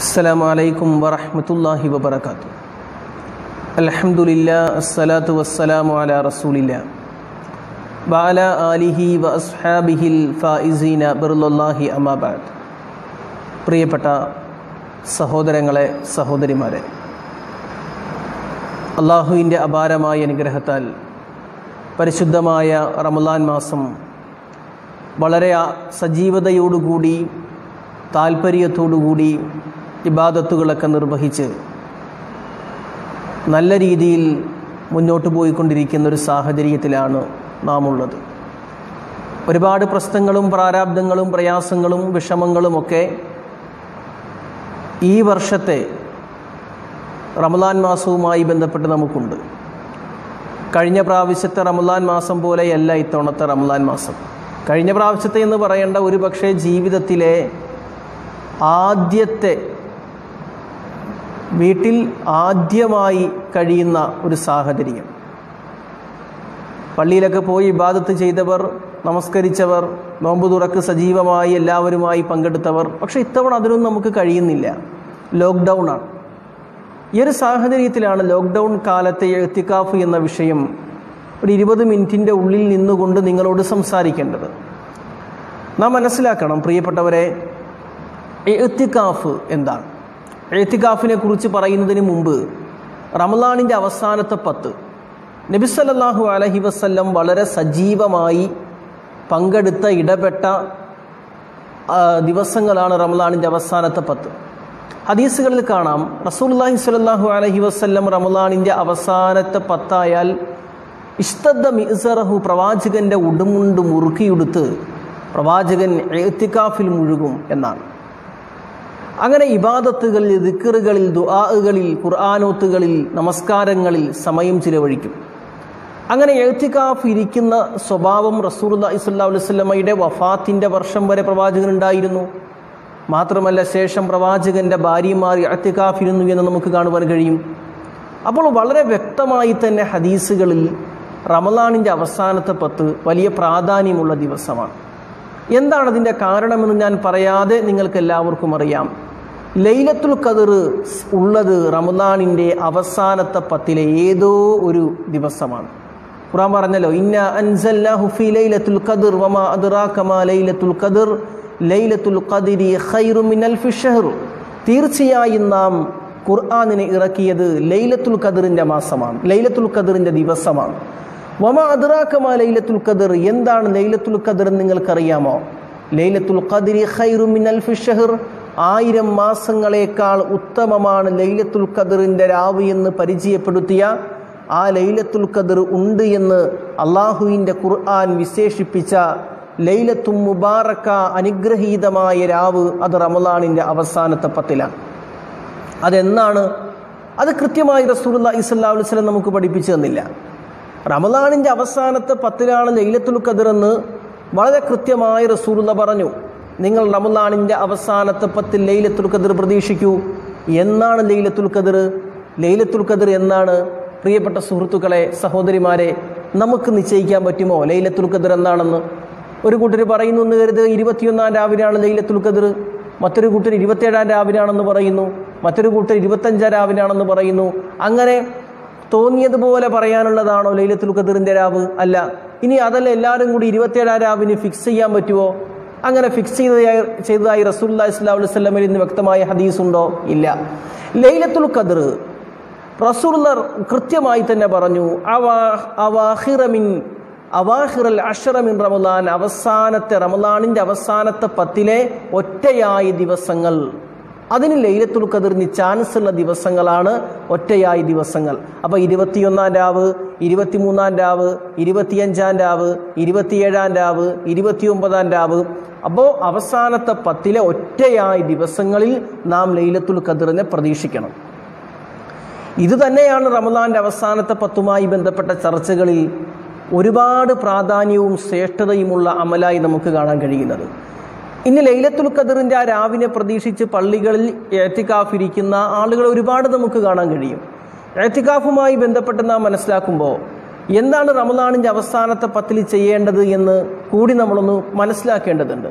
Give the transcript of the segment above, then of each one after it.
السلام عليكم ورحمة الله وبركاته الحمد لله الصلاة والسلام على رسول الله وعلى آله وأصحابه الفائزين برض الله أما بعد പ്രിയപ്പെട്ട സഹോദരങ്ങളെ സഹോദരിമാരെ അള്ളാഹുവിൻ്റെ അപാരമായ അനുഗ്രഹത്താൽ പരിശുദ്ധമായ റമലാൻ മാസം വളരെ സജീവതയോടുകൂടി താല്പര്യത്തോടുകൂടി ഇബാദത്തുകളൊക്കെ നിർവഹിച്ച് നല്ല രീതിയിൽ മുന്നോട്ട് പോയിക്കൊണ്ടിരിക്കുന്ന ഒരു സാഹചര്യത്തിലാണ് നാം ഉള്ളത് ഒരുപാട് പ്രശ്നങ്ങളും പ്രാരാബ്ദങ്ങളും പ്രയാസങ്ങളും വിഷമങ്ങളുമൊക്കെ ഈ വർഷത്തെ റമദാൻ മാസവുമായി ബന്ധപ്പെട്ട് നമുക്കുണ്ട് കഴിഞ്ഞ പ്രാവശ്യത്തെ റമദാൻ മാസം പോലെയല്ല ഇത്തവണത്തെ റമദാൻ മാസം കഴിഞ്ഞ പ്രാവശ്യത്തെ എന്ന് പറയേണ്ട ഒരു പക്ഷേ ജീവിതത്തിലെ ആദ്യത്തെ വീട്ടിൽ ആദ്യമായി കഴിയുന്ന ഒരു സാഹചര്യം പള്ളിയിലൊക്കെ പോയി ഇബാദത്ത് ചെയ്തവർ നമസ്കരിച്ചവർ നോമ്പ് തുറക്ക് സജീവമായി എല്ലാവരുമായി പങ്കെടുത്തവർ പക്ഷെ ഇത്തവണ അതിനൊന്നും നമുക്ക് കഴിയുന്നില്ല ലോക്ക്ഡൗൺ ആണ് ഈ ഒരു സാഹചര്യത്തിലാണ് ലോക്ക്ഡൗൺ കാലത്തെ എത്തിക്കാഫ് എന്ന വിഷയം ഒരു ഇരുപത് മിനിറ്റിൻ്റെ ഉള്ളിൽ നിന്നുകൊണ്ട് നിങ്ങളോട് സംസാരിക്കേണ്ടത് നാം മനസ്സിലാക്കണം പ്രിയപ്പെട്ടവരെ എത്തിക്കാഫ് എന്താണ് എത്തിക്കാഫിനെ കുറിച്ച് പറയുന്നതിന് മുമ്പ് റമലാനിൻ്റെ അവസാനത്തെ പത്ത് നബിസല്ലാഹു അലഹി വസ്ല്ലം വളരെ സജീവമായി പങ്കെടുത്ത ഇടപെട്ട ദിവസങ്ങളാണ് റമലാനിൻ്റെ അവസാനത്തെ പത്ത് ഹദീസുകളിൽ കാണാം റസൂല്ലാഹി സ്വല്ലല്ലാഹു അലഹി വസ്ല്ലം റമലാനിൻ്റെ അവസാനത്തെ പത്തായാൽ ഇഷ്തദ്ദ മിസറഹു പ്രവാചകന്റെ ഉടുമുണ്ട് മുറുക്കിയെടുത്ത് പ്രവാചകൻ എത്തിക്കാഫിൽ മുഴുകും എന്നാണ് അങ്ങനെ ഇബാദത്തുകളിൽ ദിക്കറുകളിൽ ദുആകളിൽ ഖുർആാനോത്തുകളിൽ നമസ്കാരങ്ങളിൽ സമയം ചിലവഴിക്കും അങ്ങനെ എഴുത്തിക്കാഫ് ഇരിക്കുന്ന സ്വഭാവം റസൂർല്ലാ ഇസ്ലാ വസ്ലമയുടെ വഫാത്തിൻ്റെ വർഷം വരെ പ്രവാചകനുണ്ടായിരുന്നു മാത്രമല്ല ശേഷം പ്രവാചകന്റെ ഭാര്യമാർ എഴുത്തിക്കാഫിരുന്നു എന്ന് നമുക്ക് കാണുവാൻ കഴിയും അപ്പോൾ വളരെ വ്യക്തമായി തന്നെ ഹദീസുകളിൽ റമലാനിൻ്റെ അവസാനത്തെ പത്ത് വലിയ പ്രാധാന്യമുള്ള ദിവസമാണ് എന്താണ് അതിൻ്റെ കാരണമെന്ന് ഞാൻ പറയാതെ നിങ്ങൾക്ക് എല്ലാവർക്കും അറിയാം ലൈലത്തുൽ ഖദർ ഉള്ളത് റമദാനിൻ്റെ അവസാനത്തെ പത്തിലെ ഏതോ ഒരു ദിവസമാണ് ഖുറാൻ പറഞ്ഞല്ലോ ഇന്ന അൻസല്ലാഹു ഫി ലൈലത്തുൽ ഖദർ വമാ അദ്റാക മാ ലൈലത്തുൽ ഖദർ ലൈലത്തുൽ ഖദരി ഖൈറു മിൻ അൽഫി ഷഹർ തീർച്ചയായും നാം ഖുർആനിനെ ഇറക്കിയത് ലൈലത്തുൽ ഖദറിൻ്റെ മാസമാണ് ലൈലത്തുൽ ഖദറിൻ്റെ ദിവസമാണ് വമ അദ്റാക്കമാ ലൈലത്തുൽ ഖദർ എന്താണ് ലൈലത്തുൽ ഖദർ നിങ്ങൾക്കറിയാമോ ലൈലത്തുൽ ഖദരി ഖൈറു മിൻ അൽഫി ഷഹർ ആയിരം മാസങ്ങളേക്കാൾ ഉത്തമമാണ് ലൈലത്തുൽ ഖദറിൻ്റെ രാവ് എന്ന് പരിചയപ്പെടുത്തിയ ആ ലൈലത്തുൽ ഖദർ ഉണ്ട് എന്ന് അള്ളാഹുവിൻ്റെ ഖുർആൻ വിശേഷിപ്പിച്ച ലൈലത്തും മുബാറക്ക അനുഗ്രഹീതമായ രാവ് അത് റമലാനിൻ്റെ അവസാനത്തെ പത്തിലാണ് അതെന്നാണ് അത് കൃത്യമായി റസൂലുള്ള ഇസ്ലാ വസ്ലം നമുക്ക് പഠിപ്പിച്ചു തന്നില്ല റമലാനിൻ്റെ അവസാനത്തെ പത്തിലാണ് ലൈലത്തുൽ ഖദർ എന്ന് വളരെ കൃത്യമായി റസൂലുള്ള പറഞ്ഞു നിങ്ങൾ റമലാനിൻ്റെ അവസാനത്തെ പത്തിൽ ലൈലത്തുൽ ഖദർ പ്രതീക്ഷിക്കൂ എന്നാണ് ലൈലത്തുൽ ഖദർ ലൈലത്തുൽ ഖദർ എന്നാണ് പ്രിയപ്പെട്ട സുഹൃത്തുക്കളെ സഹോദരിമാരെ നമുക്ക് നിശ്ചയിക്കാൻ പറ്റുമോ ലൈലത്തുൽ ഖദർ എന്താണെന്ന് ഒരു കൂട്ടർ പറയുന്നു എന്ന് കരുതുക ഇരുപത്തിയൊന്നാം രാവിലെയാണ് ലൈലത്തുൽ ഖദർ മറ്റൊരു കൂട്ടർ ഇരുപത്തേഴാം രാവിലാണെന്ന് പറയുന്നു മറ്റൊരു കൂട്ടർ ഇരുപത്തഞ്ചാം രാവിലാണെന്ന് പറയുന്നു അങ്ങനെ തോന്നിയതുപോലെ പറയാനുള്ളതാണോ ലൈലത്തുൽ ഖദറിൻ്റെ രാവ് അല്ല ഇനി അതല്ല എല്ലാവരും കൂടി ഇരുപത്തേഴാം രാവിന് ഫിക്സ് ചെയ്യാൻ പറ്റുമോ അങ്ങനെ ഫിക്സ് ചെയ്തതായി ചെയ്തതായി റസൂല്ലാ ഇസ്ലാ വസ്ലമിൽ ഇന്ന് വ്യക്തമായ ഹദീസ് ഉണ്ടോ ഇല്ല ലൈലത്തുൽ ഖദർ റസൂല്ല കൃത്യമായി തന്നെ പറഞ്ഞു അവാഹിറമിൻ അവാഹിറൽ അഷറമിൻ റമലാൻ അവസാനത്തെ റമലാനിൻ്റെ അവസാനത്തെ പത്തിലെ ഒറ്റയായ ദിവസങ്ങൾ അതിന് ലൈലത്തുൽ ഖദറിന് ചാൻസ് ഉള്ള ദിവസങ്ങളാണ് ഒറ്റയായ ദിവസങ്ങൾ അപ്പോൾ ഇരുപത്തിയൊന്നാം രാവ് ഇരുപത്തിമൂന്നാം രാവ് ഇരുപത്തിയഞ്ചാം രാവ് ഇരുപത്തിയേഴാം രാവ് ഇരുപത്തിയൊമ്പതാം രാവ് അപ്പോൾ അവസാനത്തെ പത്തിലെ ഒറ്റയായ ദിവസങ്ങളിൽ നാം ലൈലത്തുൽ ഖദറിനെ പ്രതീക്ഷിക്കണം ഇത് തന്നെയാണ് റമദാന്റെ അവസാനത്തെ പത്തുമായി ബന്ധപ്പെട്ട ചർച്ചകളിൽ ഒരുപാട് പ്രാധാന്യവും ശ്രേഷ്ഠതയുമുള്ള അമലായി നമുക്ക് കാണാൻ കഴിയുന്നത് ഇനി ലൈലത്തുൽ ഖദറിൻ്റെ ആ രാവിനെ പ്രതീക്ഷിച്ച് പള്ളികളിൽ എത്തിക്കാഫിരിക്കുന്ന ആളുകൾ ഒരുപാട് നമുക്ക് കാണാൻ കഴിയും എത്തിക്കാഫുമായി ബന്ധപ്പെട്ട് നാം മനസ്സിലാക്കുമ്പോൾ എന്താണ് റമദാനിൻ്റെ അവസാനത്തെ പത്തിൽ ചെയ്യേണ്ടത് എന്ന് കൂടി നമ്മളൊന്ന് മനസ്സിലാക്കേണ്ടതുണ്ട്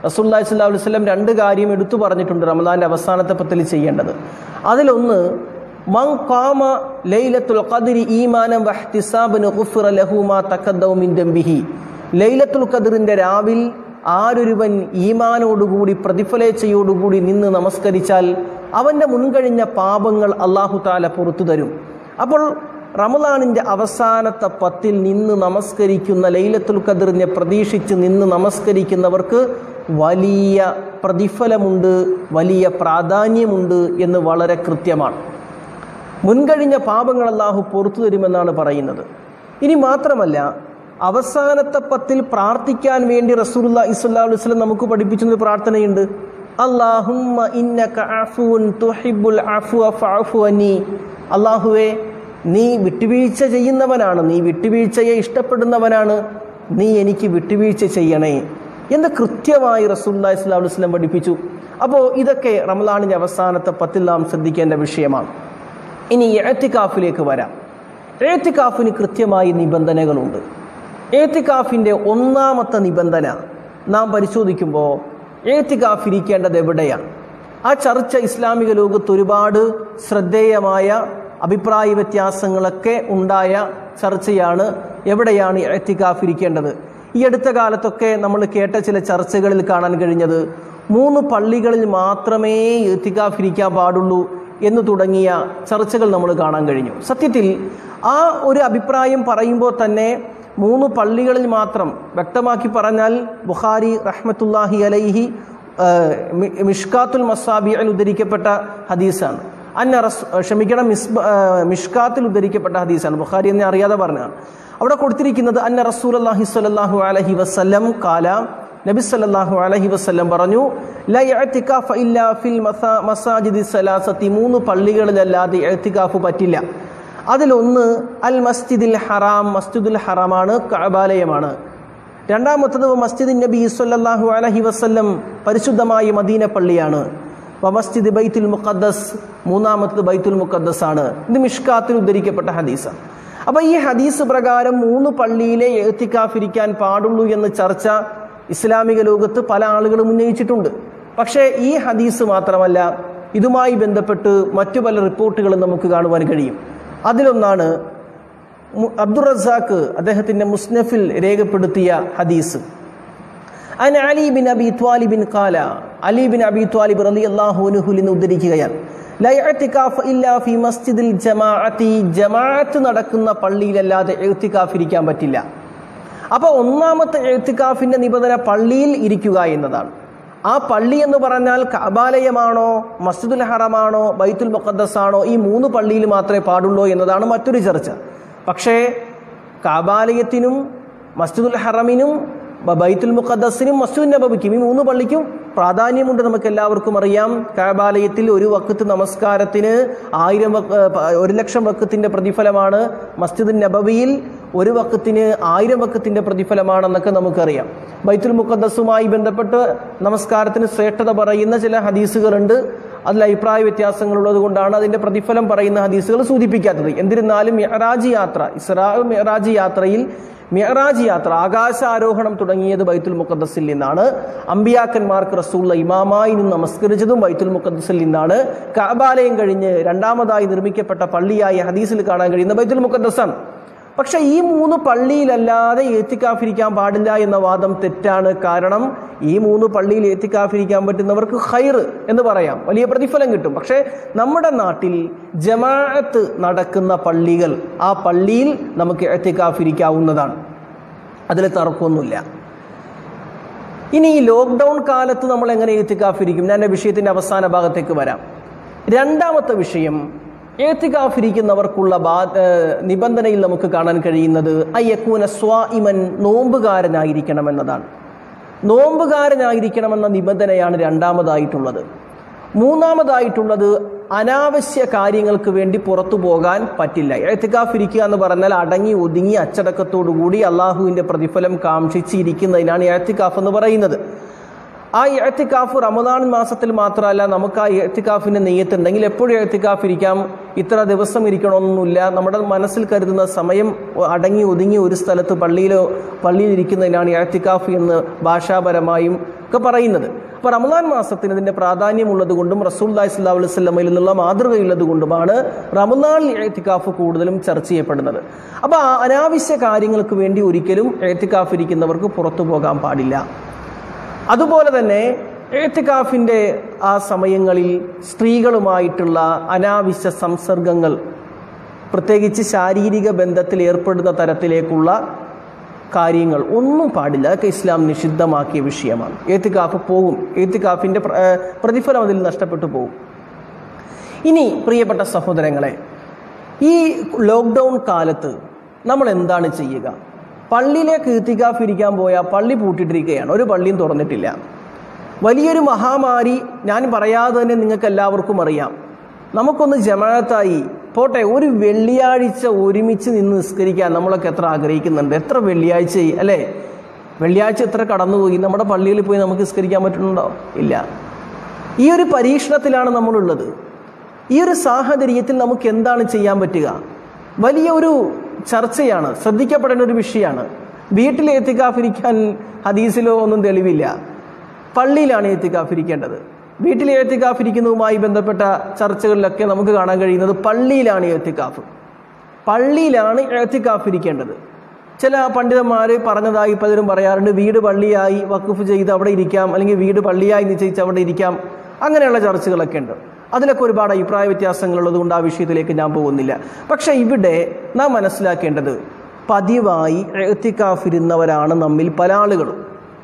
റസൂല്ലാഹി സ്വല്ലാ അലൈഹി വസല്ലം രണ്ട് കാര്യം എടുത്തു പറഞ്ഞിട്ടുണ്ട് റമദാന്റെ അവസാനത്തെ പത്തിൽ ചെയ്യേണ്ടത് അതിലൊന്ന് മൻ ഖാമ ലൈലത്തുൽ ഖദ്രി ഈമാനം വഹ്തിസാബൻ ഗുഫിറ ലഹു മാ തഖദ്ദമ മിൻ ദംബിഹി ലൈലത്തുൽ ഖദ്റിന്റെ രാവിൽ ആരൊരുവൻ ഈമാനോടുകൂടി പ്രതിഫലേച്ഛയോടുകൂടി നിന്ന് നമസ്കരിച്ചാൽ അവന്റെ മുൻകഴിഞ്ഞ പാപങ്ങൾ അള്ളാഹു താല പുറത്തു തരും അപ്പോൾ റമദാനിന്റെ അവസാനത്തെ പത്തിൽ നിന്ന് നമസ്കരിക്കുന്ന ലൈലത്തുൽ ഖദറിനെ പ്രതീക്ഷിച്ച് നിന്ന് നമസ്കരിക്കുന്നവർക്ക് വലിയ പ്രതിഫലമുണ്ട് വലിയ പ്രാധാന്യമുണ്ട് എന്ന് വളരെ കൃത്യമാണ് മുൻകഴിഞ്ഞ പാപങ്ങൾ അള്ളാഹു പുറത്തു തരുമെന്നാണ് പറയുന്നത് ഇനി മാത്രമല്ല അവസാനത്തെ പത്തിൽ പ്രാർത്ഥിക്കാൻ വേണ്ടി റസൂലുള്ള ഇസ്ലാ വസ്ലം നമുക്ക് പഠിപ്പിച്ചൊരു പ്രാർത്ഥനയുണ്ട് അള്ളാഹുമ്മ ഇന്നക അഫുൻ തുഹിബ്ബുൽ അഫ്വ ഫഅഫു അന്നി അള്ളാഹുവേ നീ വിട്ടുവീഴ്ച ചെയ്യുന്നവനാണ് നീ വിട്ടുവീഴ്ചയെ ഇഷ്ടപ്പെടുന്നവനാണ് നീ എനിക്ക് വിട്ടുവീഴ്ച ചെയ്യണേ എന്ന് കൃത്യമായി റസൂല്ലാ ഇസ്ലാ വസ്ലം പഠിപ്പിച്ചു അപ്പോൾ ഇതൊക്കെ റമലാനിൻ്റെ അവസാനത്തെ പത്തിൽ നാം ശ്രദ്ധിക്കേണ്ട വിഷയമാണ് ഇനി എഴത്തിക്കാഫിലേക്ക് വരാം എഴത്തിക്കാഫിന് കൃത്യമായി നിബന്ധനകളുണ്ട് എഴത്തിക്കാഫിൻ്റെ ഒന്നാമത്തെ നിബന്ധന നാം പരിശോധിക്കുമ്പോൾ എഴത്തിക്കാഫ് ഇരിക്കേണ്ടത് എവിടെയാണ് ആ ചർച്ച ഇസ്ലാമിക ലോകത്ത് ഒരുപാട് ശ്രദ്ധേയമായ അഭിപ്രായ വ്യത്യാസങ്ങളൊക്കെ ഉണ്ടായ ചർച്ചയാണ് എവിടെയാണ് എഴത്തിക്കാഫ് ഇരിക്കേണ്ടത് ഈ അടുത്ത കാലത്തൊക്കെ നമ്മൾ കേട്ട ചില ചർച്ചകളിൽ കാണാൻ കഴിഞ്ഞത് മൂന്ന് പള്ളികളിൽ മാത്രമേ എത്തിക്കാഫ് ഇരിക്കാൻ പാടുള്ളൂ എന്ന് തുടങ്ങിയ ചർച്ചകൾ നമ്മൾ കാണാൻ കഴിഞ്ഞു സത്യത്തിൽ ആ ഒരു അഭിപ്രായം പറയുമ്പോൾ തന്നെ മൂന്ന് പള്ളികളിൽ മാത്രം വ്യക്തമാക്കി പറഞ്ഞാൽ ബുഖാരി റഹ്മത്തുല്ലാഹി അലൈഹി മിഷ്കാത്തുൽ മസാബിയിൽ ഉദ്ധരിക്കപ്പെട്ട ഹദീസാണ് അന്ന റസ് ക്ഷമിക്കണം മിസ് മിഷ്കാത്തിൽ ഉദ്ധരിക്കപ്പെട്ട ഹദീസാണ് ബുഖാരി എന്നെ അറിയാതെ പറഞ്ഞതാണ് അവിടെ കൊടുത്തിരിക്കുന്നത് അന്ന റസൂൽ അള്ളാഹി സ്വല്ലല്ലാഹു അലൈഹി വസല്ലം കാല നബി സല്ലല്ലാഹു അലൈഹി വസല്ലം പറഞ്ഞു ല ഇഅ്തികാഫ ഇല്ലാ ഫിൽ മസാജിദി സലാസത്തി മൂന്ന് പള്ളികളിലല്ലാതെ ഇഅ്തികാഫ് പറ്റില്ല അതിലൊന്ന് അൽ മസ്ജിദിൽ ഹറാം മസ്ജിദുൽ ഹറാമാണ് കഅബാലയമാണ് രണ്ടാമത്തത് മസ്ജിദ് നബി സല്ലല്ലാഹു അലൈഹി വസല്ലം പരിശുദ്ധമായ മദീന പള്ളിയാണ് മസ്ജിദ് ബൈത്തുൽ മുഖദ്ദസ് മൂന്നാമത്തത് ബൈത്തുൽ മുഖദ്ദസ് ആണ് ഇത് മിഷ്കാത്തിൽ ഉദ്ധരിക്കപ്പെട്ട ഹദീസാണ് അപ്പൊ ഈ ഹദീസ് പ്രകാരം മൂന്ന് പള്ളിയിലെ എഴുത്തിക്കാഫിരിക്കാൻ പാടുള്ളൂ എന്ന് ചർച്ച ഇസ്ലാമിക ലോകത്ത് പല ആളുകളും ഉന്നയിച്ചിട്ടുണ്ട് പക്ഷേ ഈ ഹദീസ് മാത്രമല്ല ഇതുമായി ബന്ധപ്പെട്ട് മറ്റു പല റിപ്പോർട്ടുകളും നമുക്ക് കാണുവാൻ കഴിയും അതിലൊന്നാണ് അബ്ദുൾ റസാഖ് അദ്ദേഹത്തിന്റെ മുസ്നഫിൽ രേഖപ്പെടുത്തിയ ഹദീസ് അൻ അലി ബിൻ അബി ത്വാലിബിൻ കാല അലി ബിൻ അബി ത്വാലിബ് റലി അള്ളാഹുനുഹുൽ എന്ന് ഉദ്ധരിക്കുകയാണ് ഫി മസ്ജിദിൽ ജമാഅത്തി ജമാഅത്ത് നടക്കുന്ന പള്ളിയിലല്ലാതെ എഴുത്തിക്കാഫ് ഇരിക്കാൻ പറ്റില്ല അപ്പോൾ ഒന്നാമത്തെ എഴുത്തിക്കാഫിന്റെ നിബന്ധന പള്ളിയിൽ ഇരിക്കുക എന്നതാണ് ആ പള്ളി എന്ന് പറഞ്ഞാൽ കബാലയമാണോ മസ്ജിദുൽ ഹറമാണോ ബൈത്തുൽ മുഖദ്ദസ് ആണോ ഈ മൂന്ന് പള്ളിയിൽ മാത്രമേ പാടുള്ളൂ എന്നതാണ് മറ്റൊരു ചർച്ച പക്ഷേ കാബാലയത്തിനും മസ്ജിദുൽ ഹറമിനും ബൈത്തുൽ മുഖദ്ദസിനും മസ്ജിദ് നബബിക്കും ഈ മൂന്ന് പള്ളിക്കും പ്രാധാന്യമുണ്ട് നമുക്ക് എല്ലാവർക്കും അറിയാം കാബാലയത്തിൽ ഒരു വക്കത്ത് നമസ്കാരത്തിന് ആയിരം ഒരു ലക്ഷം വക്കത്തിന്റെ പ്രതിഫലമാണ് മസ്ജിദ് നബവിയിൽ ഒരു വക്കത്തിന് ആയിരം വക്കത്തിന്റെ പ്രതിഫലമാണെന്നൊക്കെ നമുക്കറിയാം ബൈത്തുൽ മുഖദ്ദസുമായി ബന്ധപ്പെട്ട് നമസ്കാരത്തിന് ശ്രേഷ്ഠത പറയുന്ന ചില ഹദീസുകളുണ്ട് അതിൽ അഭിപ്രായ വ്യത്യാസങ്ങളുള്ളത് കൊണ്ടാണ് അതിന്റെ പ്രതിഫലം പറയുന്ന ഹദീസുകൾ സൂചിപ്പിക്കാത്തത് എന്നിരുന്നാലും മെഹറാജ് യാത്ര ഇസ്രാ മെഹറാജ് യാത്രയിൽ മെഹറാജ് യാത്ര ആകാശാരോഹണം തുടങ്ങിയത് ബൈത്തുൽ മുഖദ്ദസിൽ നിന്നാണ് അമ്പിയാക്കന്മാർക്ക് റസൂള്ള ഇമാമായി നിന്ന് നമസ്കരിച്ചതും ബൈത്തുൽ മുഖദ്ദസിൽ നിന്നാണ് കാബാലയം കഴിഞ്ഞ് രണ്ടാമതായി നിർമ്മിക്കപ്പെട്ട പള്ളിയായ ഹദീസിൽ കാണാൻ കഴിയുന്ന ബൈത്തുൽ മുഖദ്ദസാണ് പക്ഷെ ഈ മൂന്ന് പള്ളിയിലല്ലാതെ ഏത്തിക്കാഫിരിക്കാൻ പാടില്ല എന്ന വാദം തെറ്റാണ് കാരണം ഈ മൂന്ന് പള്ളിയിൽ ഏത്തിക്കാഫിരിക്കാൻ പറ്റുന്നവർക്ക് ഹൈർ എന്ന് പറയാം വലിയ പ്രതിഫലം കിട്ടും പക്ഷേ നമ്മുടെ നാട്ടിൽ ജമാഅത്ത് നടക്കുന്ന പള്ളികൾ ആ പള്ളിയിൽ നമുക്ക് ഏത്തിക്കാഫിരിക്കാവുന്നതാണ് അതിൽ തർക്കമൊന്നുമില്ല ഇനി ഈ ലോക്ക്ഡൗൺ കാലത്ത് നമ്മൾ എങ്ങനെ ഏത്തിക്കാഫിരിക്കും ഞാൻ എൻ്റെ വിഷയത്തിൻ്റെ അവസാന ഭാഗത്തേക്ക് വരാം രണ്ടാമത്തെ വിഷയം ഏത്തികാഫിരിക്കുന്നവർക്കുള്ള ബാ നിബന്ധനയിൽ നമുക്ക് കാണാൻ കഴിയുന്നത് അയ്യക്കൂന സ്വാഇമൻ നോമ്പുകാരനായിരിക്കണം എന്നതാണ് നോമ്പുകാരനായിരിക്കണമെന്ന നിബന്ധനയാണ് രണ്ടാമതായിട്ടുള്ളത് മൂന്നാമതായിട്ടുള്ളത് അനാവശ്യ കാര്യങ്ങൾക്ക് വേണ്ടി പുറത്തു പോകാൻ പറ്റില്ല ഏത്തിക്കാഫിരിക്കുക എന്ന് പറഞ്ഞാൽ അടങ്ങി ഒതുങ്ങി അച്ചടക്കത്തോടുകൂടി അള്ളാഹുവിൻ്റെ പ്രതിഫലം കാക്ഷിച്ചിരിക്കുന്നതിനാണ് ഏത്തിക്കാഫ് എന്ന് പറയുന്നത് ആ എത്തിക്കാഫ് റമദാൻ മാസത്തിൽ മാത്രമല്ല നമുക്ക് ആ എത്തിക്കാഫിന്റെ നെയ്യത്തുണ്ടെങ്കിൽ എപ്പോഴും എത്തിക്കാഫ് ഇരിക്കാം ഇത്ര ദിവസം ഇരിക്കണമെന്നൊന്നുമില്ല നമ്മുടെ മനസ്സിൽ കരുതുന്ന സമയം അടങ്ങി ഒതുങ്ങി ഒരു സ്ഥലത്ത് പള്ളിയിലോ പള്ളിയിൽ ഇരിക്കുന്നതിനാണ് എത്തിക്കാഫ് എന്ന് ഭാഷാപരമായും ഒക്കെ പറയുന്നത് അപ്പോൾ റമദാൻ മാസത്തിന് ഇതിന്റെ പ്രാധാന്യമുള്ളത് കൊണ്ടും റസൂല്ലായി സ്വല്ലാ അലൈഹി സ്വലമയിൽ നിന്നുള്ള മാതൃകയുള്ളത് കൊണ്ടുമാണ് റമദാനിൽ എത്തിക്കാഫ് കൂടുതലും ചർച്ച ചെയ്യപ്പെടുന്നത് അപ്പോൾ ആ അനാവശ്യ കാര്യങ്ങൾക്ക് വേണ്ടി ഒരിക്കലും എത്തിക്കാഫ് ഇരിക്കുന്നവർക്ക് പുറത്തു പോകാൻ പാടില്ല അതുപോലെ തന്നെ എഴുത്തിക്കാഫിൻ്റെ ആ സമയങ്ങളിൽ സ്ത്രീകളുമായിട്ടുള്ള അനാവശ്യ സംസർഗങ്ങൾ പ്രത്യേകിച്ച് ശാരീരിക ബന്ധത്തിൽ ഏർപ്പെടുന്ന തരത്തിലേക്കുള്ള കാര്യങ്ങൾ ഒന്നും പാടില്ല അതൊക്കെ ഇസ്ലാം നിഷിദ്ധമാക്കിയ വിഷയമാണ് ഏത്തിക്കാഫ് പോകും ഏത്തിക്കാഫിൻ്റെ പ്ര- ഏഹ് പ്രതിഫലം അതിൽ നഷ്ടപ്പെട്ടു പോകും ഇനി പ്രിയപ്പെട്ട സഹോദരങ്ങളെ ഈ ലോക്ക്ഡൗൺ കാലത്ത് നമ്മൾ എന്താണ് ചെയ്യുക പള്ളിയിലേക്ക് ഈത്തിക്കാഫ് ഇരിക്കാൻ പോയാൽ പള്ളി പൂട്ടിയിട്ടിരിക്കുകയാണ് ഒരു പള്ളിയും തുറന്നിട്ടില്ല വലിയൊരു മഹാമാരി ഞാൻ പറയാതെ തന്നെ നിങ്ങൾക്ക് എല്ലാവർക്കും അറിയാം നമുക്കൊന്ന് ജമാഅത്തായി പോട്ടെ ഒരു വെള്ളിയാഴ്ച ഒരുമിച്ച് നിന്ന് നിസ്കരിക്കാൻ നമ്മളൊക്കെ എത്ര ആഗ്രഹിക്കുന്നുണ്ട് എത്ര വെള്ളിയാഴ്ച അല്ലേ വെള്ളിയാഴ്ച എത്ര കടന്നുപോയി നമ്മുടെ പള്ളിയിൽ പോയി നമുക്ക് നിസ്കരിക്കാൻ പറ്റുന്നുണ്ടോ ഇല്ല ഈ ഒരു പരീക്ഷണത്തിലാണ് നമ്മളുള്ളത് ഈ ഒരു സാഹചര്യത്തിൽ നമുക്ക് എന്താണ് ചെയ്യാൻ പറ്റുക വലിയ ഒരു ചർച്ചയാണ് ശ്രദ്ധിക്കപ്പെടേണ്ട ഒരു വിഷയമാണ് വീട്ടിൽ എത്തിക്കാഫിരിക്കാൻ ഹദീസിലോ ഒന്നും തെളിവില്ല പള്ളിയിലാണ് എത്തിക്കാഫിരിക്കേണ്ടത് വീട്ടിൽ എത്തിക്കാഫിരിക്കുന്നതുമായി ബന്ധപ്പെട്ട ചർച്ചകളിലൊക്കെ നമുക്ക് കാണാൻ കഴിയുന്നത് പള്ളിയിലാണ് എത്തിക്കാഫ് പള്ളിയിലാണ് എത്തിക്കാഫിരിക്കേണ്ടത് ചില പണ്ഡിതന്മാർ പറഞ്ഞതായി പലരും പറയാറുണ്ട് വീട് പള്ളിയായി വഖഫ് ചെയ്ത് അവിടെ ഇരിക്കാം അല്ലെങ്കിൽ വീട് പള്ളിയായി നിശ്ചയിച്ച് അവിടെ ഇരിക്കാം അങ്ങനെയുള്ള ചർച്ചകളൊക്കെ ഉണ്ട് അതിലൊക്കെ ഒരുപാട് അഭിപ്രായ വ്യത്യാസങ്ങളുള്ളത് കൊണ്ട് ആ വിഷയത്തിലേക്ക് ഞാൻ പോകുന്നില്ല പക്ഷെ ഇവിടെ നാം മനസ്സിലാക്കേണ്ടത് പതിവായി എത്തിക്കാഫിരുന്നവരാണ് നമ്മിൽ പല ആളുകളും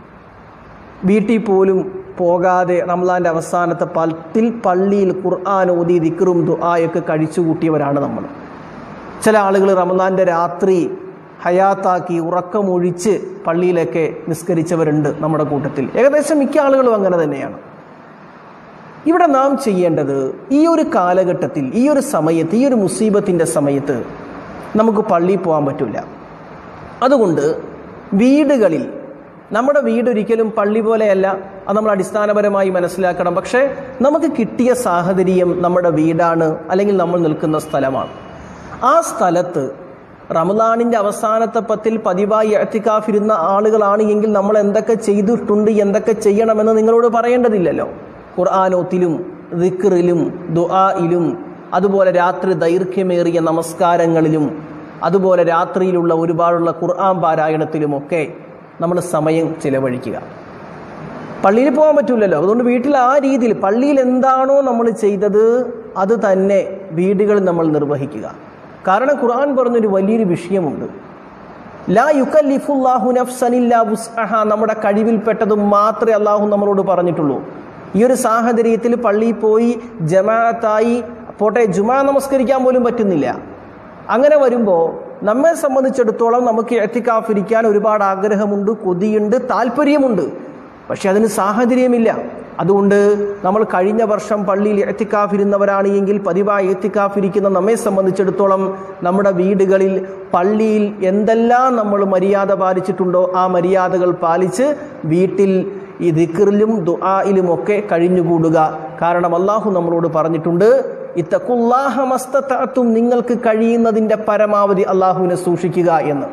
വീട്ടിൽ പോലും പോകാതെ റംലാന്റെ അവസാനത്തെ പത്തിൽ പള്ളിയിൽ ഖുർആൻ ഓതി ദിക്റും ദുആയൊക്കെ കഴിച്ചു കൂട്ടിയവരാണ് നമ്മൾ ചില ആളുകൾ റമദാന്റെ രാത്രി ഹയാത്താക്കി ഉറക്കമൊഴിച്ച് പള്ളിയിലൊക്കെ നിസ്കരിച്ചവരുണ്ട് നമ്മുടെ കൂട്ടത്തിൽ ഏകദേശം മിക്ക ആളുകളും അങ്ങനെ തന്നെയാണ് ഇവിടെ നാം ചെയ്യേണ്ടത് ഈ ഒരു കാലഘട്ടത്തിൽ ഈ ഒരു സമയത്ത് ഈ ഒരു മുസീബത്തിൻ്റെ സമയത്ത് നമുക്ക് പള്ളിയിൽ പോകാൻ പറ്റില്ല അതുകൊണ്ട് വീടുകളിൽ നമ്മുടെ വീട് ഒരിക്കലും പള്ളി പോലെയല്ല അത് നമ്മൾ അടിസ്ഥാനപരമായി മനസ്സിലാക്കണം പക്ഷേ നമുക്ക് കിട്ടിയ സാഹചര്യം നമ്മുടെ വീടാണ് അല്ലെങ്കിൽ നമ്മൾ നിൽക്കുന്ന സ്ഥലമാണ് ആ സ്ഥലത്ത് റമദാനിൻ്റെ അവസാനത്തെ പത്തിൽ പതിവായി എത്തിക്കാഫിരുന്ന ആളുകളാണ് എങ്കിൽ നമ്മൾ എന്തൊക്കെ ചെയ്തിട്ടുണ്ട് എന്തൊക്കെ ചെയ്യണമെന്ന് നിങ്ങളോട് പറയേണ്ടതില്ലല്ലോ ഖുർആാനോത്തിലും ദിക്റിലും ദുആയിലും അതുപോലെ രാത്രി ദൈർഘ്യമേറിയ നമസ്കാരങ്ങളിലും അതുപോലെ രാത്രിയിലുള്ള ഒരുപാടുള്ള ഖുർആൻ പാരായണത്തിലുമൊക്കെ നമ്മൾ സമയം ചിലവഴിക്കുക പള്ളിയിൽ പോകാൻ പറ്റൂലല്ലോ അതുകൊണ്ട് വീട്ടിൽ ആ രീതിയിൽ പള്ളിയിൽ എന്താണോ നമ്മൾ ചെയ്തത് അത് തന്നെ വീടുകളിൽ നമ്മൾ നിർവഹിക്കുക കാരണം ഖുർആൻ പറഞ്ഞൊരു വലിയൊരു വിഷയമുണ്ട് ലാ യുക്കല്ലിഫുല്ലാഹു നഫ്സൻ ഇല്ലാ വുസ്അഹ നമ്മുടെ കഴിവിൽപ്പെട്ടത് മാത്രമേ അള്ളാഹു നമ്മളോട് പറഞ്ഞിട്ടുള്ളൂ ഈ ഒരു സാഹചര്യത്തിൽ പള്ളിയിൽ പോയി ജമാഅത്തായി പോട്ടെ ജുമാ നമസ്കരിക്കാൻ പോലും പറ്റുന്നില്ല അങ്ങനെ വരുമ്പോൾ നമ്മെ സംബന്ധിച്ചിടത്തോളം നമുക്ക് എത്തിക്കാഫിരിക്കാൻ ഒരുപാട് ആഗ്രഹമുണ്ട് കൊതിയുണ്ട് താല്പര്യമുണ്ട് പക്ഷെ അതിന് സാഹചര്യമില്ല അതുകൊണ്ട് നമ്മൾ കഴിഞ്ഞ വർഷം പള്ളിയിൽ എത്തിക്കാഫിരുന്നവരാണ് എങ്കിൽ പതിവായി എത്തിക്കാഫിരിക്കുന്ന നമ്മെ സംബന്ധിച്ചിടത്തോളം നമ്മുടെ വീടുകളിൽ പള്ളിയിൽ എന്തെല്ലാം നമ്മൾ മര്യാദ പാലിച്ചിട്ടുണ്ടോ ആ മര്യാദകൾ പാലിച്ച് വീട്ടിൽ ഈ ദിക്റിലും ദുആയിലും ഒക്കെ കഴിഞ്ഞുകൂടുക കാരണം അള്ളാഹു നമ്മളോട് പറഞ്ഞിട്ടുണ്ട് ഇത്തക്കുല്ലാഹ മസ്തത്തും നിങ്ങൾക്ക് കഴിയുന്നതിൻ്റെ പരമാവധി അള്ളാഹുവിനെ സൂക്ഷിക്കുക എന്ന്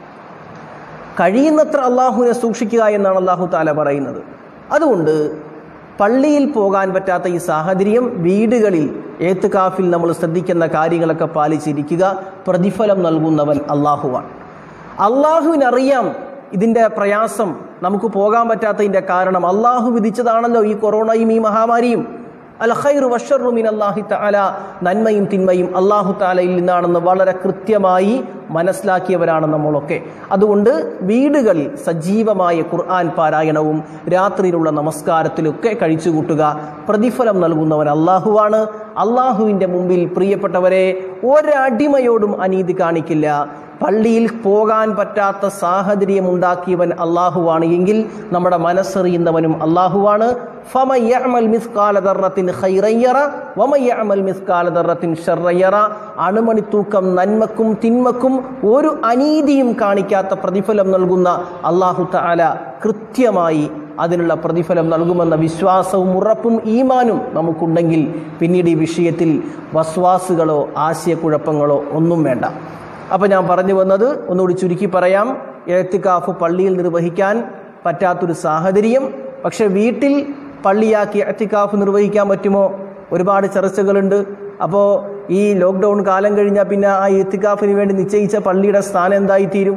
കഴിയുന്നത്ര അള്ളാഹുവിനെ സൂക്ഷിക്കുക എന്നാണ് അള്ളാഹു താല പറയുന്നത് അതുകൊണ്ട് പള്ളിയിൽ പോകാൻ പറ്റാത്ത ഈ സാഹചര്യം വീടുകളിൽ ഏത്തുകാഫിൽ നമ്മൾ ശ്രദ്ധിക്കുന്ന കാര്യങ്ങളൊക്കെ പാലിച്ചിരിക്കുക പ്രതിഫലം നൽകുന്നവൻ അള്ളാഹുവാണ് അള്ളാഹുവിനറിയാം ഇതിൻ്റെ പ്രയാസം നമുക്ക് പോകാൻ പറ്റാത്തതിൻ്റെ കാരണം അള്ളാഹു വിധിച്ചതാണല്ലോ ഈ കൊറോണയും ഈ മഹാമാരിയും അൽ ഖൈറു വഷറു മിൻ അല്ലാഹി തആല നന്മയും തിന്മയും അല്ലാഹു തആലയിൽ നിന്നാണെന്ന് വളരെ കൃത്യമായി മനസ്സിലാക്കിയവരാണ് നമ്മളൊക്കെ അതുകൊണ്ട് വീടുകളിൽ സജീവമായ ഖുർആൻ പാരായണവും രാത്രിയിലുള്ള നമസ്കാരത്തിലൊക്കെ കഴിച്ചുകൂട്ടുക പ്രതിഫലം നൽകുന്നവൻ അള്ളാഹുവാണ് അള്ളാഹുവിൻ്റെ മുമ്പിൽ പ്രിയപ്പെട്ടവരെ ഒരടിമയോടും അനീതി കാണിക്കില്ല പള്ളിയിൽ പോകാൻ പറ്റാത്ത സാഹചര്യം ഉണ്ടാക്കിയവൻ അള്ളാഹുവാണ് എങ്കിൽ നമ്മുടെ മനസ്സറിയുന്നവനും അള്ളാഹുവാണ് ഫമൻ യഅമൽ മിസ്കാല ദർറത്തിൻ ഖൈറൻ യറ വമൻ യഅമൽ മിസ്കാല ദർറത്തിൻ ശർറൻ യറ അണുമണിത്തൂക്കം നന്മക്കും തിന്മക്കും ഒരു അനീതിയും കാണിക്കാത്ത പ്രതിഫലം നൽകുന്ന അള്ളാഹു തആല കൃത്യമായി അതിനുള്ള പ്രതിഫലം നൽകുമെന്ന വിശ്വാസവും ഉറപ്പും ഈമാനും നമുക്കുണ്ടെങ്കിൽ പിന്നീട് ഈ വിഷയത്തിൽ വസ്വാസുകളോ ആശയക്കുഴപ്പങ്ങളോ ഒന്നും വേണ്ട അപ്പോൾ ഞാൻ പറഞ്ഞു വന്നത് ഒന്നുകൂടി ചുരുക്കി പറയാം എഴുത്തിക്കാഫ് പള്ളിയിൽ നിർവഹിക്കാൻ പറ്റാത്തൊരു സാഹചര്യം പക്ഷെ വീട്ടിൽ പള്ളിയാക്കി എത്തിക്കാഫ് നിർവഹിക്കാൻ പറ്റുമോ ഒരുപാട് ചർച്ചകളുണ്ട് അപ്പോൾ ഈ ലോക്ക്ഡൗൺ കാലം കഴിഞ്ഞാൽ പിന്നെ ആ എത്തിക്കാഫിന് വേണ്ടി നിശ്ചയിച്ച പള്ളിയുടെ സ്ഥാനം എന്തായിത്തീരും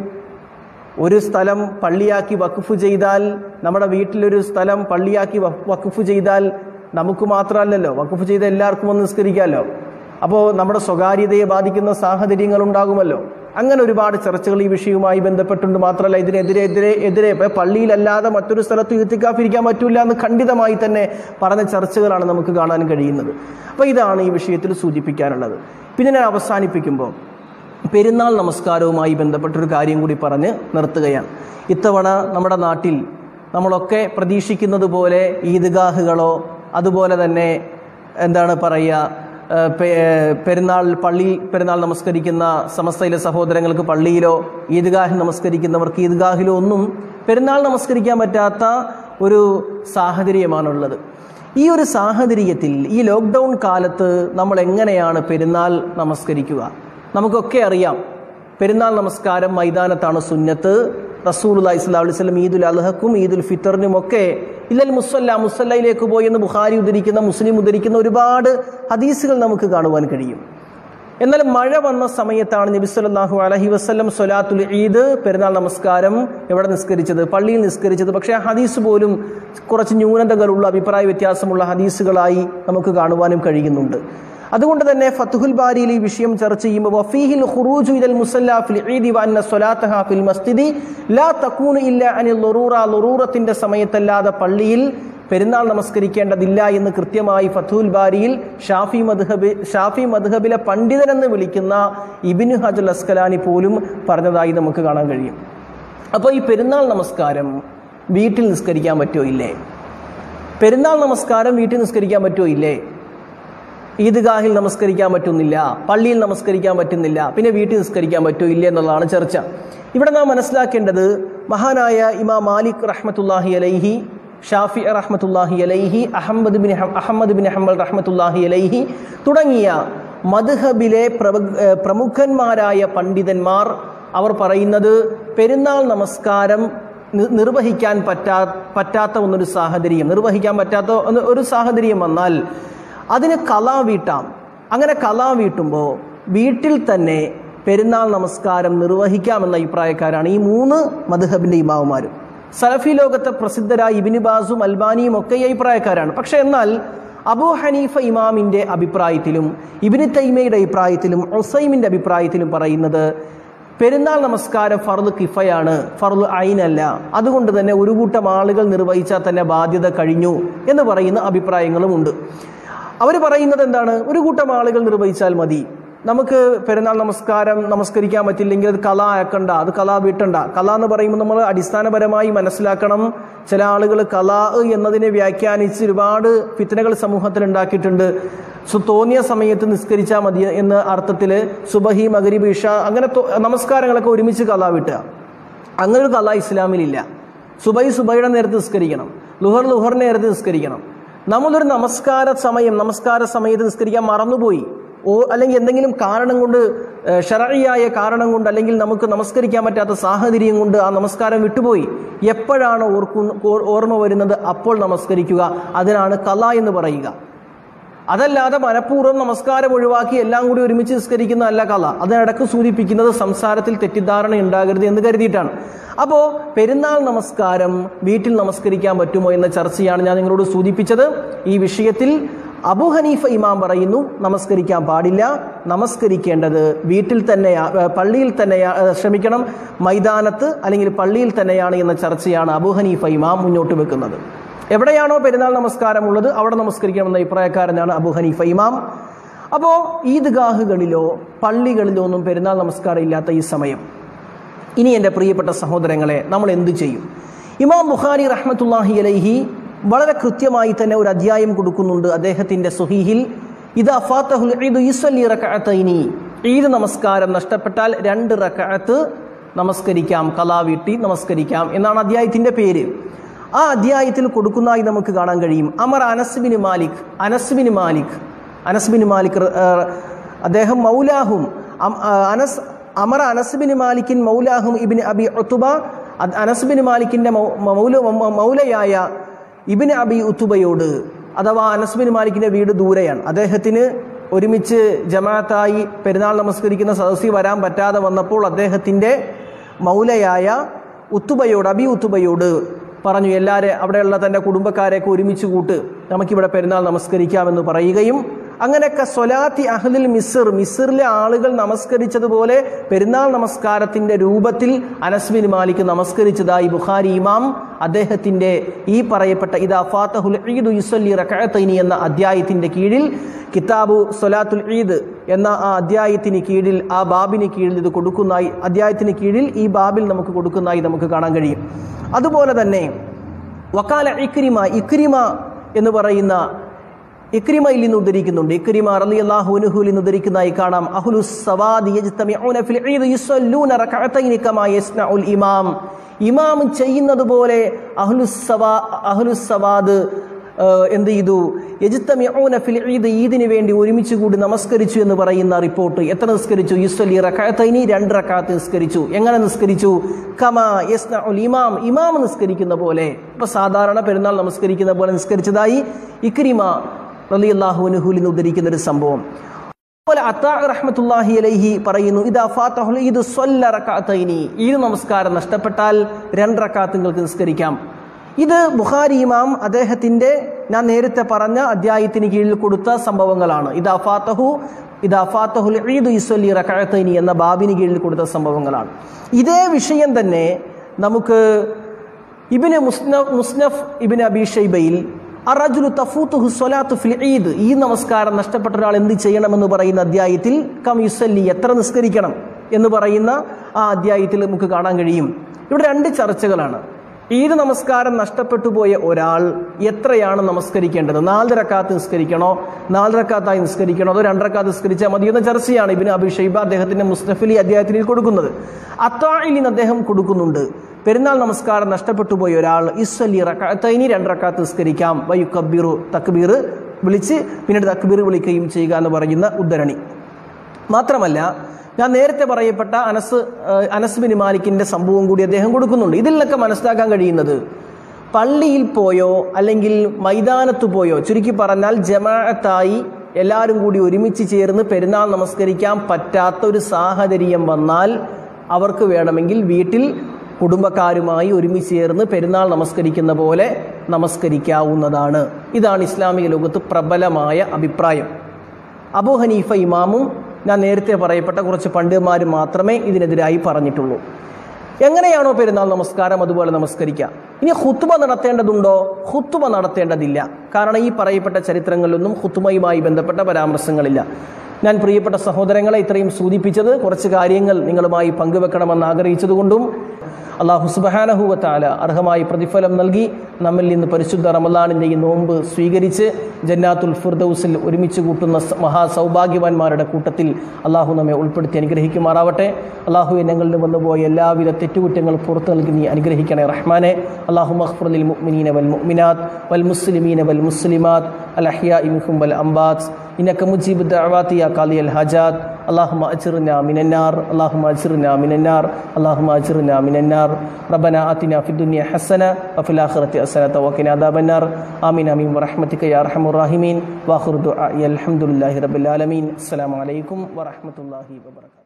ഒരു സ്ഥലം പള്ളിയാക്കി വഖഫ് ചെയ്താൽ നമ്മുടെ വീട്ടിലൊരു സ്ഥലം പള്ളിയാക്കി വ- വഖഫ് ചെയ്താൽ നമുക്ക് മാത്രമല്ലല്ലോ വഖഫ് ചെയ്ത എല്ലാവർക്കും ഒന്ന് നിസ്കരിക്കാമല്ലോ അപ്പോൾ നമ്മുടെ സ്വകാര്യതയെ ബാധിക്കുന്ന സാഹചര്യങ്ങൾ ഉണ്ടാകുമല്ലോ അങ്ങനെ ഒരുപാട് ചർച്ചകൾ ഈ വിഷയവുമായി ബന്ധപ്പെട്ടുണ്ട് മാത്രമല്ല ഇതിനെതിരെ എതിരെ എതിരെ ഇപ്പൊ പള്ളിയിലല്ലാതെ മറ്റൊരു സ്ഥലത്ത് ഇത്തിക്കാഫിരിക്കാൻ പറ്റില്ല എന്ന് ഖണ്ഡിതമായി തന്നെ പറഞ്ഞ ചർച്ചകളാണ് നമുക്ക് കാണാൻ കഴിയുന്നത് അപ്പോൾ ഇതാണ് ഈ വിഷയത്തിൽ സൂചിപ്പിക്കാനുള്ളത് പിന്നെ ഞാൻ അവസാനിപ്പിക്കുമ്പോൾ പെരുന്നാൾ നമസ്കാരവുമായി ബന്ധപ്പെട്ടൊരു കാര്യം കൂടി പറഞ്ഞ് നിർത്തുകയാണ് ഇത്തവണ നമ്മുടെ നാട്ടിൽ നമ്മളൊക്കെ പ്രതീക്ഷിക്കുന്നത് പോലെ ഈദ്ഗാഹുകളോ അതുപോലെ തന്നെ എന്താണ് പറയുക ഏഹ് പെ- ഏഹ് പെരുന്നാൾ പള്ളി പെരുന്നാൾ നമസ്കരിക്കുന്ന സമസ്തയിലെ സഹോദരങ്ങൾക്ക് പള്ളിയിലോ ഈദ്ഗാഹിൽ നമസ്കരിക്കുന്നവർക്ക് ഈദ്ഗാഹിലോ ഒന്നും പെരുന്നാൾ നമസ്കരിക്കാൻ പറ്റാത്ത ഒരു സാഹചര്യമാണുള്ളത് ഈ ഒരു സാഹചര്യത്തിൽ ഈ ലോക്ക്ഡൗൺ കാലത്ത് നമ്മൾ എങ്ങനെയാണ് പെരുന്നാൾ നമസ്കരിക്കുക നമുക്കൊക്കെ അറിയാം പെരുന്നാൾ നമസ്കാരം മൈതാനത്താണ് സുന്നത്ത് റസൂൽ ഇസ്ലാ വസ്ലം ഈദുൽ അൽഹക്കും ഈദുൽ ഫിത്തറിനും ഒക്കെ ഇല്ലൽ മുസല്ല മുസല്ലയിലേക്ക് പോയി എന്ന് ബുഖാരി ഉദ്ധരിക്കുന്ന മുസ്ലിം ഉദ്ധരിക്കുന്ന ഒരുപാട് ഹദീസുകൾ നമുക്ക് കാണുവാൻ കഴിയും എന്നാൽ മഴ വന്ന സമയത്താണ് നബി സല്ലല്ലാഹു അലൈഹി വസല്ലം സ്വലാത്തുൽ ഈദ് പെരുന്നാൾ നമസ്കാരം എവിടെ നിസ്കരിച്ചത് പള്ളിയിൽ നിസ്കരിച്ചത് പക്ഷേ ആ ഹദീസ് പോലും കുറച്ച് ന്യൂനതകളുള്ള അഭിപ്രായ വ്യത്യാസമുള്ള ഹദീസുകളായി നമുക്ക് കാണുവാനും കഴിയുന്നുണ്ട് അതുകൊണ്ട് തന്നെ ഫത്തുഹുൽ ബാരിയിൽ ഈ വിഷയം ചർച്ച ചെയ്യുമ്പോൾ വഫീഹിൽ ഖുറൂജു ഇലൽ മുസല്ല ഫിൽ ഈദി വ അന്ന സ്വലാത്തഹ ഫിൽ മസ്ജിദി ലാ തകൂനു ഇല്ല അനിൽ ലുറൂറ ലുറൂറത്തിന്റെ സമയത്തല്ലാതെ പള്ളിയിൽ പെരുന്നാൾ നമസ്കരിക്കേണ്ടതില്ല എന്ന് കൃത്യമായി ഫത്തുൽ ബാരിയിൽ ഷാഫി മദ്ഹബ് ഷാഫി മദ്ഹബിലെ പണ്ഡിതനെന്ന് വിളിക്കുന്ന ഇബിനു ഹജുൽ അസ്കലാനി പോലും പറഞ്ഞതായി നമുക്ക് കാണാൻ കഴിയും അപ്പോൾ ഈ പെരുന്നാൾ നമസ്കാരം വീട്ടിൽ നിസ്കരിക്കാൻ പറ്റുമോ ഇല്ലേ പെരുന്നാൾ നമസ്കാരം വീട്ടിൽ നിസ്കരിക്കാൻ പറ്റുമോ ഇല്ലേ ഈദ്ഗാഹിൽ നമസ്കരിക്കാൻ പറ്റുന്നില്ല പള്ളിയിൽ നമസ്കരിക്കാൻ പറ്റുന്നില്ല പിന്നെ വീട്ടിൽ നിസ്കരിക്കാൻ പറ്റുമോ ഇല്ലേ എന്നുള്ളതാണ് ചർച്ച ഇവിടെ നാം മനസ്സിലാക്കേണ്ടത് മഹാനായ ഇമാം മാലിക് റഹ്മത്തുല്ലാഹി അലൈഹി ഷാഫി റഹ്മത്തുല്ലാഹി അലൈഹി അഹമ്മദ് ബിൻ ഹം- അഹമ്മദ് ബിൻ ഹംബൽ റഹ്മത്തുല്ലാഹി അലൈഹി തുടങ്ങിയ മദ്ഹബിലെ പ്രഭ- ഏഹ് പ്രമുഖന്മാരായ പണ്ഡിതന്മാർ അവർ പറയുന്നത് പെരുന്നാൾ നമസ്കാരം നി- നിർവഹിക്കാൻ പറ്റാ പറ്റാത്ത ഒന്നൊരു സാഹചര്യം നിർവഹിക്കാൻ പറ്റാത്ത ഒന്ന് ഒരു സാഹചര്യം വന്നാൽ അതിന് കലാ വീട്ടാം അങ്ങനെ കലാ വീട്ടുമ്പോൾ വീട്ടിൽ തന്നെ പെരുന്നാൾ നമസ്കാരം നിർവഹിക്കാമെന്ന അഭിപ്രായക്കാരാണ് ഈ മൂന്ന് മധുഹബിൻ്റെ ഇമാവുമാരും സലഫി ലോകത്തെ പ്രസിദ്ധരായ ഇബിന് ബാസും അൽബാനിയും ഒക്കെ ഈ അഭിപ്രായക്കാരാണ് പക്ഷെ എന്നാൽ അബൂ ഹനീഫ ഇമാമിൻ്റെ അഭിപ്രായത്തിലും ഇബിന് തൈമയുടെ അഭിപ്രായത്തിലും ഒസൈമിൻ്റെ അഭിപ്രായത്തിലും പറയുന്നത് പെരുന്നാൾ നമസ്കാരം ഫർദ് കിഫയാണ് ഫർദ് ഐനല്ല അതുകൊണ്ട് തന്നെ ഒരു കൂട്ടം ആളുകൾ നിർവഹിച്ചാൽ തന്നെ ബാധ്യത കഴിഞ്ഞു എന്ന് പറയുന്ന അഭിപ്രായങ്ങളുമുണ്ട് അവർ പറയുന്നത് എന്താണ് ഒരു കൂട്ടം ആളുകൾ നിർവഹിച്ചാൽ മതി നമുക്ക് പെരുന്നാൾ നമസ്കാരം നമസ്കരിക്കാൻ പറ്റില്ലെങ്കിൽ അത് കല ആക്കണ്ട അത് കല വീട്ടണ്ട കല എന്ന് പറയുമ്പോൾ നമ്മൾ അടിസ്ഥാനപരമായി മനസ്സിലാക്കണം ചില ആളുകൾ കല എന്നതിനെ വ്യാഖ്യാനിച്ച് ഒരുപാട് ഫിത്തനകൾ സമൂഹത്തിൽ ഉണ്ടാക്കിയിട്ടുണ്ട് സു തോന്നിയ സമയത്ത് നിസ്കരിച്ചാൽ മതി എന്ന അർത്ഥത്തിൽ സുബഹി മഗരിബ് ഇഷ അങ്ങനെ തോ- നമസ്കാരങ്ങളൊക്കെ ഒരുമിച്ച് കല വിട്ടുക അങ്ങനെ ഒരു കല ഇസ്ലാമിലില്ല സുബൈ സുബൈയുടെ നേരത്ത് നിസ്കരിക്കണം ലുഹർ ലുഹറിന്റെ നേരത്ത് നിസ്കരിക്കണം നമ്മളൊരു നമസ്കാര സമയം നമസ്കാര സമയത്ത് നിസ്കരിക്കാൻ മറന്നുപോയി ഓ അല്ലെങ്കിൽ എന്തെങ്കിലും കാരണം കൊണ്ട് ഷറയായ കാരണം കൊണ്ട് അല്ലെങ്കിൽ നമുക്ക് നമസ്കരിക്കാൻ പറ്റാത്ത സാഹചര്യം കൊണ്ട് ആ നമസ്കാരം വിട്ടുപോയി എപ്പോഴാണ് ഓർക്കുന്ന ഓർ- ഓർമ്മ വരുന്നത് അപ്പോൾ നമസ്കരിക്കുക അതിനാണ് കല എന്ന് പറയുക അതല്ലാതെ മനഃപൂർവ്വം നമസ്കാരം ഒഴിവാക്കി എല്ലാം കൂടി ഒരുമിച്ച് നിസ്കരിക്കുന്ന അല്ല കല അതിനിടക്ക് സൂചിപ്പിക്കുന്നത് സംസാരത്തിൽ തെറ്റിദ്ധാരണ ഉണ്ടാകരുത് എന്ന് കരുതിയിട്ടാണ് അപ്പോൾ പെരുന്നാൾ നമസ്കാരം വീട്ടിൽ നമസ്കരിക്കാൻ പറ്റുമോ എന്ന ചർച്ചയാണ് ഞാൻ നിങ്ങളോട് സൂചിപ്പിച്ചത് ഈ വിഷയത്തിൽ അബു ഹനീഫ ഇമാം പറയുന്നു നമസ്കരിക്കാൻ പാടില്ല നമസ്കരിക്കേണ്ടത് വീട്ടിൽ തന്നെയാ ഏ, പള്ളിയിൽ തന്നെയാ ഏ, ക്ഷമിക്കണം മൈതാനത്ത് അല്ലെങ്കിൽ പള്ളിയിൽ തന്നെയാണ് എന്ന ചർച്ചയാണ് അബു ഹനീഫ ഇമാം മുന്നോട്ട് വെക്കുന്നത് എവിടെയാണോ പെരുന്നാൾ നമസ്കാരം ഉള്ളത് അവിടെ നമസ്കരിക്കണമെന്ന അഭിപ്രായക്കാരനാണ് അബു ഹനീഫ ഇമാം അപ്പോൾ ഈദ്ഗാഹുകളിലോ പള്ളികളിലോ ഒന്നും പെരുന്നാൾ നമസ്കാരം ഇല്ലാത്ത ഈ സമയം ഇനി എൻ്റെ പ്രിയപ്പെട്ട സഹോദരങ്ങളെ നമ്മൾ എന്തു ചെയ്യും ഇമാം ബുഖാരി റഹ്മത്തുല്ലാഹി അലൈഹി വളരെ കൃത്യമായി തന്നെ ഒരു അധ്യായം കൊടുക്കുന്നുണ്ട് അദ്ദേഹത്തിൻ്റെ സുഹീഹിൽ ഇത് അഫാത്തഹുൽ ഈദ് യുസല്ലി റകഅത്തൈനി ഈദ് നമസ്കാരം നഷ്ടപ്പെട്ടാൽ രണ്ട് റകഅത്ത് നമസ്കരിക്കാം കലാ വീട്ടി നമസ്കരിക്കാം എന്നാണ് അധ്യായത്തിൻ്റെ പേര് ആ അധ്യായത്തിൽ കൊടുക്കുന്നതായി നമുക്ക് കാണാൻ കഴിയും അമർ അനസ്ബിന് മാലിക് അനസ്ബിന് മാലിക് അനസ്ബിന് മാലിക് ഏഹ്, അദ്ദേഹം മൗലാഹും അം- ആ, അനസ് അമർ അനസ്ബിന് മാലിക്കിൻ മൗലാഹും ഇബിന് അബി ഉത്തുബ അത് അനസ്ബിന് മാലിക്കിന്റെ മൗ- മൗല മൗ- മൗലയായ ഇബിന് അബി ഉത്തുബയോട് അഥവാ അനസ്ബിൻ മാലിക്കിന്റെ വീട് ദൂരെയാണ് അദ്ദേഹത്തിന് ഒരുമിച്ച് ജമാഅത്തായി പെരുന്നാൾ നമസ്കരിക്കുന്ന സദസ്സിൽ വരാൻ പറ്റാതെ വന്നപ്പോൾ അദ്ദേഹത്തിന്റെ മൗലയായ ഉത്തുബയോട് അബി ഉത്തുബയോട് പറഞ്ഞു എല്ലാവരെ അവിടെയുള്ള തൻ്റെ കുടുംബക്കാരെയൊക്കെ ഒരുമിച്ച് കൂട്ട് നമുക്കിവിടെ പെരുന്നാൾ നമസ്കരിക്കാമെന്ന് പറയുകയും അങ്ങനെയൊക്കെ സൊലാത്തി അഹ്ലിൽ മിസ്ർ മിസ്റിലെ ആളുകൾ നമസ്കരിച്ചതുപോലെ പെരുന്നാൾ നമസ്കാരത്തിന്റെ രൂപത്തിൽ അനസ്ബിൻ മാലിക് നമസ്കരിച്ചതായി ബുഖാരി ഇമാം അദ്ദേഹത്തിന്റെ ഈ പറയപ്പെട്ട ഇദാ ഫാത്തഹുൽ ഈദ് യുസല്ലി റകഅത്തൈനി എന്ന അധ്യായത്തിന്റെ കീഴിൽ കിതാബു സൊലാത്തുൽ ഈദ് എന്ന ആ അധ്യായത്തിന് കീഴിൽ ആ ബാബിന് കീഴിൽ ഇത് കൊടുക്കുന്നതായി അധ്യായത്തിന് കീഴിൽ ഈ ബാബിൽ നമുക്ക് കൊടുക്കുന്നതായി നമുക്ക് കാണാൻ കഴിയും അതുപോലെ തന്നെ വക്കാല ഇക്രിമ ഇക്രിമ എന്ന് പറയുന്ന ഇക്രിമയിൽ നിന്ന് ഉദ്ധരിക്കുന്നുണ്ട് ഇക്രിമ റളിയല്ലാഹുവിനുഹുൽ നിന്ന് ഉദ്ധരിക്കുന്നതായി കാണാം അഹ്ലുസ് സവാദി യജ്തമിഊന ഫിൽ ഈദ് യുസല്ലൂന റകഅതൈനി കമാ യസ്നഉൽ ഇമാം ഇമാം ചെയ്യുന്നത് പോലെ അഹ്ലുസ് സവാ അഹ്ലുസ് സവാദ് ഏഹ്, എന്ത് ചെയ്തു യജ്തമിഊന ഫിൽ ഈദ് ഈദിന് വേണ്ടി ഒരുമിച്ച് കൂടി നമസ്കരിച്ചു എന്ന് പറയുന്ന റിപ്പോർട്ട് എത്ര നിസ്കരിച്ചു യുസ്വലി റകഅതൈനി രണ്ട് റകഅത്ത് നിസ്കരിച്ചു എങ്ങനെ നിസ്കരിച്ചു കമാ യസ്നഉൽ ഇമാം ഇമാം നിസ്കരിക്കുന്ന പോലെ ഇപ്പൊ സാധാരണ പെരുന്നാൾ നമസ്കരിക്കുന്ന പോലെ നിസ്കരിച്ചതായി ഇക്രിമ റളിയല്ലാഹുവിനുഹുൽ നിന്ന് ഉദ്ധരിക്കുന്ന ഒരു സംഭവം അതുപോലെ അത്താ റഹ്മത്തുല്ലാഹി അലൈഹി പറയുന്നു ഇതാ ഫാത്തഹുൽ ഇത് സ്വല്ല റക്കാത്തൈനി ഈദ് നമസ്കാരം നഷ്ടപ്പെട്ടാൽ രണ്ട് റക്കാത്ത് നിങ്ങൾക്ക് നിസ്കരിക്കാം ഇത് ബുഖാരി ഇമാം അദ്ദേഹത്തിന്റെ ഞാൻ നേരത്തെ പറഞ്ഞ അധ്യായത്തിന് കീഴിൽ കൊടുത്ത സംഭവങ്ങളാണ് ഇതാ ഫാത്തഹു ഇതാ ഫാത്തഹുൽ ഈദ് യുസ്വല്ലി റക്കാത്തൈനി എന്ന ബാബിന് കീഴിൽ കൊടുത്ത സംഭവങ്ങളാണ് ഇതേ വിഷയം തന്നെ നമുക്ക് ഇബിന് മുസ്നഫ് മുസ്നഫ് ഇബിന് അബി ഷൈബയിൽ അറജുലു തഫൂത്തുഹു സ്വലാത്തു ഫിൽ ഈദ് ഈ നമസ്കാരം നഷ്ടപ്പെട്ട ഒരാൾ എന്ത് ചെയ്യണമെന്ന് പറയുന്ന അധ്യായത്തിൽ കം യുസല്ലി എത്ര നിസ്കരിക്കണം എന്ന് പറയുന്ന ആ അധ്യായത്തിൽ നമുക്ക് കാണാൻ കഴിയും ഇവിടെ രണ്ട് ചർച്ചകളാണ് ഈദ് നമസ്കാരം നഷ്ടപ്പെട്ടു പോയ ഒരാൾ എത്രയാണ് നമസ്കരിക്കേണ്ടത് നാല് റക്കാത്ത് നിസ്കരിക്കണോ നാല് റക്കാത്തായി നിസ്കരിക്കണോ അതോ രണ്ടരക്കാത്ത് നിസ്കരിച്ചാൽ മതി എന്ന ചർച്ചയാണ് ഇബിന് അബി ഷൈബ അദ്ദേഹത്തിന്റെ മുസ്തഫലി അധ്യായത്തിൽ കൊടുക്കുന്നത് അത്തായിൽ നിന്ന് അദ്ദേഹം കൊടുക്കുന്നുണ്ട് പെരുന്നാൾ നമസ്കാരം നഷ്ടപ്പെട്ടു പോയ ഒരാൾ ഇസ്വലി റക്കാത്തൈനി രണ്ട് റക്കാത്ത് നിസ്കരിക്കാം വയു കബീറു തക്ബീർ വിളിച്ച് പിന്നീട് തക്ബീർ വിളിക്കുകയും ചെയ്യുക എന്ന് പറയുന്ന ഉദ്ധരണി മാത്രമല്ല ഞാൻ നേരത്തെ പറയപ്പെട്ട അനസ് ഏഹ്, അനസ് ബിൻ മാലിക്കിന്റെ സംഭവം കൂടി അദ്ദേഹം കൊടുക്കുന്നുണ്ട് ഇതിൽ നിന്നൊക്കെ മനസ്സിലാക്കാൻ കഴിയുന്നത് പള്ളിയിൽ പോയോ അല്ലെങ്കിൽ മൈതാനത്ത് പോയോ ചുരുക്കി പറഞ്ഞാൽ ജമാഅത്തായി എല്ലാവരും കൂടി ഒരുമിച്ച് ചേർന്ന് പെരുന്നാൾ നമസ്കരിക്കാൻ പറ്റാത്ത ഒരു സാഹചര്യം വന്നാൽ അവർക്ക് വേണമെങ്കിൽ വീട്ടിൽ കുടുംബക്കാരുമായി ഒരുമിച്ച് ചേർന്ന് പെരുന്നാൾ നമസ്കരിക്കുന്ന പോലെ നമസ്കരിക്കാവുന്നതാണ് ഇതാണ് ഇസ്ലാമിക ലോകത്ത് പ്രബലമായ അഭിപ്രായം അബു ഹനീഫ ഇമാമും ഞാൻ നേരത്തെ പറയപ്പെട്ട കുറച്ച് പണ്ഡിതന്മാർ മാത്രമേ ഇതിനെതിരായി പറഞ്ഞിട്ടുള്ളൂ എങ്ങനെയാണോ പെരുന്നാൾ നമസ്കാരം അതുപോലെ നമസ്കരിക്കാം ഇനി ഹുത്തുബ നടത്തേണ്ടതുണ്ടോ ഹുത്തുബ നടത്തേണ്ടതില്ല കാരണം ഈ പറയപ്പെട്ട ചരിത്രങ്ങളിലൊന്നും ഹുത്തുബയുമായി ബന്ധപ്പെട്ട പരാമർശങ്ങളില്ല ഞാൻ പ്രിയപ്പെട്ട സഹോദരങ്ങളെ ഇത്രയും സൂചിപ്പിച്ചത് കുറച്ച് കാര്യങ്ങൾ നിങ്ങളുമായി പങ്കുവെക്കണമെന്ന് ആഗ്രഹിച്ചതുകൊണ്ടും അള്ളാഹു സുബഹാനഹുവത്താല അർഹമായി പ്രതിഫലം നൽകി നമ്മിൽ നിന്ന് പരിശുദ്ധ റമലാനിൻ്റെ ഈ നോമ്പ് സ്വീകരിച്ച് ജന്നാത്തുൽ ഫിർദൌസിൽ ഒരുമിച്ച് കൂട്ടുന്ന സ- മഹാസൗഭാഗ്യവാന്മാരുടെ കൂട്ടത്തിൽ അള്ളാഹു നമ്മെ ഉൾപ്പെടുത്തി അനുഗ്രഹിക്കുമാറാവട്ടെ അള്ളാഹു ഞങ്ങളിൽ വന്നുപോയ എല്ലാവിധ തെറ്റുകുറ്റങ്ങൾ പുറത്തു നൽകി നീ അനുഗ്രഹിക്കണേ റഹ്മാനെ അള്ളാഹു മഖ്ഫുറലിൽ മുഅ്മിനീന വൽ മുഅ്മിനാത്ത് വൽ മുസ്ലിമീന വൽ മുസ്ലിമാത്ത് അൽ അഹ്യാഇ മിൻഹും വൽ അംബാത്ത് إنك مجيب الدعوات يا قاضي الحاجات اللهم أجرنا من النار اللهم أجرنا من النار اللهم أجرنا من النار ربنا آتنا في الدنيا حسنة وفي الآخرة حسنة وقنا عذاب النار آمين آمين برحمتك يا أرحم الراحمين وآخر دعائي الحمد لله رب العالمين السلام عليكم ورحمة الله وبركاته